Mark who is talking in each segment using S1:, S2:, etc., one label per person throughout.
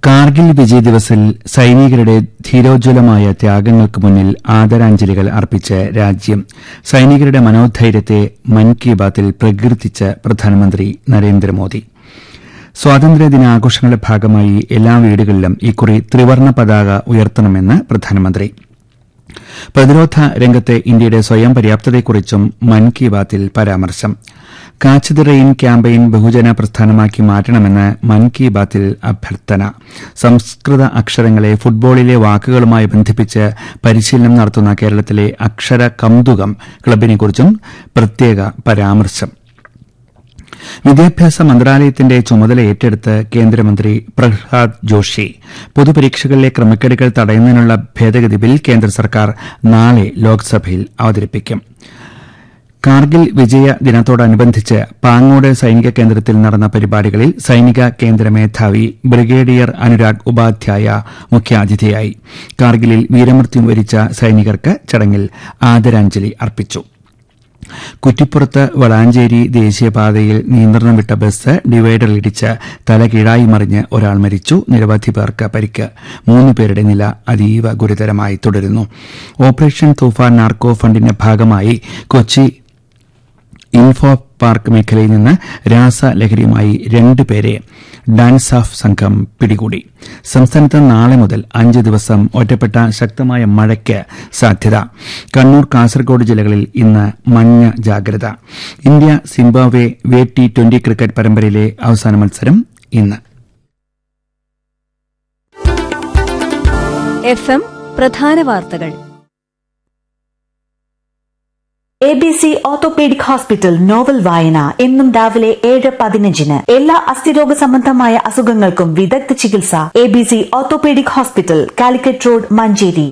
S1: കാർഗിൽ വിജയ് ദിവസിൽ സൈനികരുടെ ധീരോജ്വലമായ ത്യാഗങ്ങൾക്ക് മുന്നിൽ ആദരാഞ്ജലികൾ അർപ്പിച്ച് രാജ്യം സൈനികരുടെ മനോധൈര്യത്തെ മൻ കി ബാത്തിൽ പ്രകീർത്തിച്ച് പ്രധാനമന്ത്രി നരേന്ദ്രമോദി സ്വാതന്ത്ര്യദിനാഘോഷങ്ങളുടെ ഭാഗമായി എല്ലാ വീടുകളിലും ഇക്കുറി ത്രിവർണ്ണ പതാക ഉയർത്തണമെന്ന് പ്രധാനമന്ത്രി പ്രതിരോധ രംഗത്തെ ഇന്ത്യയുടെ സ്വയം പര്യാപ്തതയെക്കുറിച്ചും മൻ കി ബാത്തിൽ പരാമർശം കാച്ച് ദി റെയിൻ ക്യാമ്പയിൻ ബഹുജന പ്രസ്ഥാനമാക്കി മാറ്റണമെന്ന് മൻ കി ബാത്തിൽ അഭ്യർത്ഥന സംസ്കൃത അക്ഷരങ്ങളെ ഫുട്ബോളിലെ വാക്കുകളുമായി ബന്ധിപ്പിച്ച് പരിശീലനം നടത്തുന്ന കേരളത്തിലെ അക്ഷര കൌതുകം ക്ലബിനെക്കുറിച്ചും പ്രത്യേക പരാമർശം വിദ്യാഭ്യാസ മന്ത്രാലയത്തിന്റെ ചുമതല ഏറ്റെടുത്ത് കേന്ദ്രമന്ത്രി പ്രഹ്ലാദ് ജോഷി പൊതുപരീക്ഷകളിലെ ക്രമക്കേടുകൾ തടയുന്നതിനുള്ള ഭേദഗതി ബിൽ കേന്ദ്ര സർക്കാർ നാളെ ലോക്സഭയിൽ അവതരിപ്പിക്കും കാർഗിൽ വിജയ ദിനത്തോടനുബന്ധിച്ച് പാങ്ങോട് സൈനിക കേന്ദ്രത്തിൽ നടന്ന പരിപാടികളിൽ സൈനിക കേന്ദ്ര മേധാവി ബ്രിഗേഡിയർ അനുരാഗ് ഉപാധ്യായ മുഖ്യാതിഥിയായി കാർഗിലിൽ വീരമൃത്യു വരിച്ച സൈനികർക്ക് ചടങ്ങിൽ ആദരാഞ്ജലി അർപ്പിച്ചു കുറ്റിപ്പുറത്ത് വളാഞ്ചേരി ദേശീയപാതയിൽ നിയന്ത്രണം വിട്ട ബസ് ഡിവൈഡറിലിടിച്ച് തലകീഴായി മറിഞ്ഞ് ഒരാൾ മരിച്ചു നിരവധി പേർക്ക് പരിക്ക് മൂന്ന് പേരുടെ നില അതീവ ഗുരുതരമായി തുടരുന്നു ഓപ്പറേഷൻ തൂഫാൻ നാർക്കോ ഫണ്ടിന്റെ ഭാഗമായി കൊച്ചി ഇൻഫോ പാർക്ക് മേഖലയിൽ നിന്ന് രാസലഹരിയുമായി രണ്ടുപേരെ ഡാൻസ് ഓഫ് സംഘം പിടികൂടി സംസ്ഥാനത്ത് നാളെ മുതൽ അഞ്ച് ദിവസം ഒറ്റപ്പെട്ട ശക്തമായ മഴയ്ക്ക് സാധ്യത കണ്ണൂർ കാസർഗോഡ് ജില്ലകളിൽ ഇന്ന് മഞ്ഞ ജാഗ്രത ഇന്ത്യ സിംബാബ്വെ വേ ടി ട്വന്റി ക്രിക്കറ്റ് പരമ്പരയിലെ അവസാന മത്സരം ഇന്ന്
S2: എഫ് എം പ്രധാന വാർത്തകൾ
S3: A B C orthopaedic hospital novel വായന എന്നും രാവിലെ ഏഴ് പതിനഞ്ചിന് എല്ലാ അസ്ഥിരോഗ സംബന്ധമായ അസുഖങ്ങൾക്കും വിദഗ്ധ ചികിത്സ A B C orthopaedic hospital Calicut road Manjeri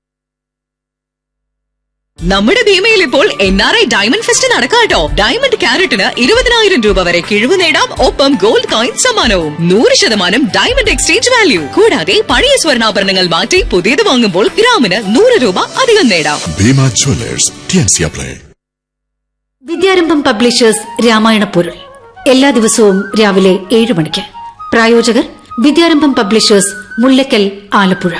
S4: നമ്മുടെ ഭീമയിൽ ഇപ്പോൾ N R I diamond fest നടക്കാട്ടോ ഡയമണ്ട് ക്യാരറ്റിന് ഇരുപതിനായിരം രൂപ വരെ കിഴിവ് നേടാം ഒപ്പം ഗോൾഡ് കോയിൻ സമ്മാനവും നൂറ് ശതമാനം ഡയമണ്ട് എക്സ്ചേഞ്ച് വാല്യൂ കൂടാതെ പഴയ സ്വർണ്ണാഭരണങ്ങൾ മാറ്റി പുതിയത് വാങ്ങുമ്പോൾ ഗ്രാമിന് നൂറ് രൂപ അധികം നേടാം
S5: ഭീമ ജ്വല്ലേഴ്സ് ടിയൻസിയ പ്ലേ
S6: വിദ്യാരംഭം പബ്ലിഷേഴ്സ് രാമായണ പൊരുൾ എല്ലാ ദിവസവും രാവിലെ ഏഴ് മണിക്ക് പ്രായോജകർ വിദ്യാരംഭം പബ്ലിഷേഴ്സ് മുല്ലക്കൽ ആലപ്പുഴ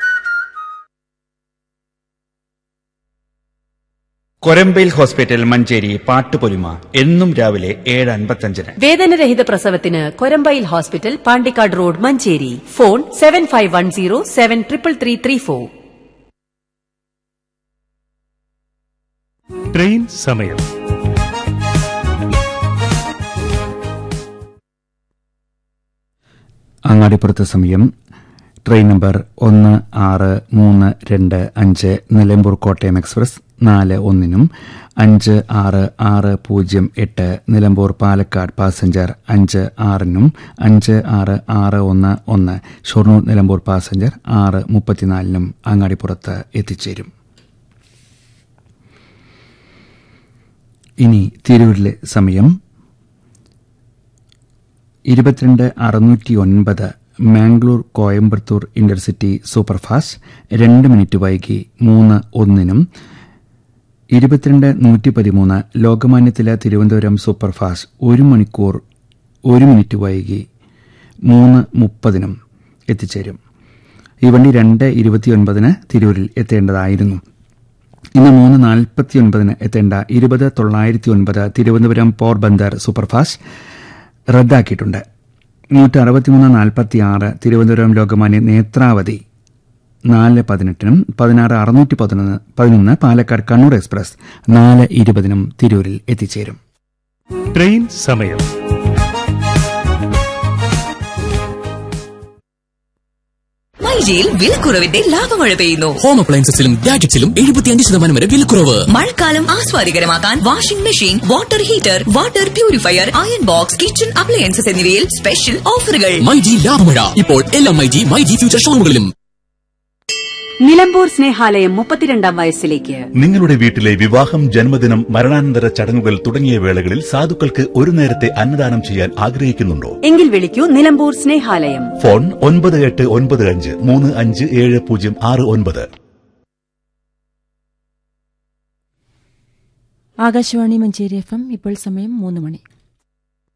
S1: കൊരമ്പയിൽ ഹോസ്പിറ്റൽ മഞ്ചേരി പാട്ടുപൊലിമ എന്നും രാവിലെ ഏഴ് അൻപത്തഞ്ചിന്
S7: വേദനരഹിത പ്രസവത്തിന് Korambayil hospital Pandikkad road Manjeri phone seven five one zero seven triple three three four
S8: train സമയം
S1: അങ്ങാടിപ്പുറത്ത് സമയം ട്രെയിൻ നമ്പർ ഒന്ന് ആറ് മൂന്ന് രണ്ട് അഞ്ച് നിലമ്പൂർ കോട്ടയം എക്സ്പ്രസ് നാല് ഒന്നിനും അഞ്ച് ആറ് ആറ് പൂജ്യം എട്ട് നിലമ്പൂർ പാലക്കാട് പാസഞ്ചർ അഞ്ച് ആറിനും അഞ്ച് ആറ് ആറ് ഒന്ന് ഒന്ന് ഷൊർണൂർ നിലമ്പൂർ പാസഞ്ചർ ആറ് മുപ്പത്തിനാലിനും അങ്ങാടിപ്പുറത്ത് എത്തിച്ചേരും ഇനി തിരൂരിലെ സമയം ഇരുപത്തിരണ്ട് അറുന്നൂറ്റി ഒൻപത് മാംഗ്ലൂർ കോയമ്പത്തൂർ ഇന്റർസിറ്റി സൂപ്പർഫാസ്റ്റ് രണ്ട് മിനിറ്റ് വൈകി മൂന്ന് ഒന്നിനും ഇരുപത്തിരണ്ട് നൂറ്റി പതിമൂന്ന് ലോകമാന്യത്തില തിരുവനന്തപുരം സൂപ്പർഫാസ്റ്റ് ഒരു മണിക്കൂർ ഒരു മിനിറ്റ് വൈകി മൂന്ന് മുപ്പതിനും എത്തിച്ചേരും ഈ വണ്ടി രണ്ട് ഇരുപത്തിയൊൻപതിന് തിരൂരിൽ എത്തേണ്ടതായിരുന്നു ഇന്ന് മൂന്ന് നാൽപ്പത്തിയൊൻപതിന് എത്തേണ്ട ഇരുപത് തൊള്ളായിരത്തി ഒൻപത് തിരുവനന്തപുരം പോർബന്ദർ സൂപ്പർഫാസ്റ്റ് റദ്ദാക്കിയിട്ടുണ്ട് നൂറ്റി അറുപത്തിമൂന്ന് നാൽപ്പത്തി ആറ് തിരുവനന്തപുരം ലോകമാന്യ നേത്രാവതി നാല് പതിനെട്ടിനും പതിനാറ് അറുന്നൂറ്റി പതിനൊന്ന് പതിനൊന്ന് പാലക്കാട് കണ്ണൂർ എക്സ്പ്രസ് നാല് ഇരുപതിനും തിരൂരിൽ എത്തിച്ചേരും
S8: ട്രെയിൻ സമയം
S4: മൈജിയിൽ വിലക്കുറവിന്റെ ലാഭമഴ പെയ്യുന്നു
S9: ഹോം അപ്ലയൻസസിലും ഗാഡ്ജറ്റ്സിലും എഴുപത്തിയഞ്ച് ശതമാനം വരെ വിലക്കുറവ്
S4: മഴക്കാലം ആസ്വാദികരമാക്കാൻ washing machine water heater water purifier iron box kitchen appliances എന്നിവയിൽ സ്പെഷ്യൽ ഓഫറുകൾ
S9: മൈജി ലാഭമഴ ഇപ്പോൾ എല്ലാ മൈജി മൈജി ഫ്യൂച്ചർ ഷോറൂമുകളിലും
S7: നിലമ്പൂർ സ്നേഹാലയം മുപ്പത്തിരണ്ടാം വയസ്സിലേക്ക്
S10: നിങ്ങളുടെ വീട്ടിലെ വിവാഹം ജന്മദിനം മരണാനന്തര ചടങ്ങുകൾ തുടങ്ങിയ വേളകളിൽ സാധുക്കൾക്ക് ഒരു നേരത്തെ അന്നദാനം ചെയ്യാൻ ആഗ്രഹിക്കുന്നുണ്ടോ
S7: എങ്കിൽ വിളിക്കൂ നിലമ്പൂർ സ്നേഹാലയം
S10: ഫോൺ ഒൻപത് എട്ട് ഒൻപത് അഞ്ച് മൂന്ന് അഞ്ച് ഏഴ് പൂജ്യം ആറ് ഒൻപത്
S11: ആകാശവാണി മഞ്ചേരി എഫ് എം ഇപ്പോൾ സമയം മൂന്ന് മണി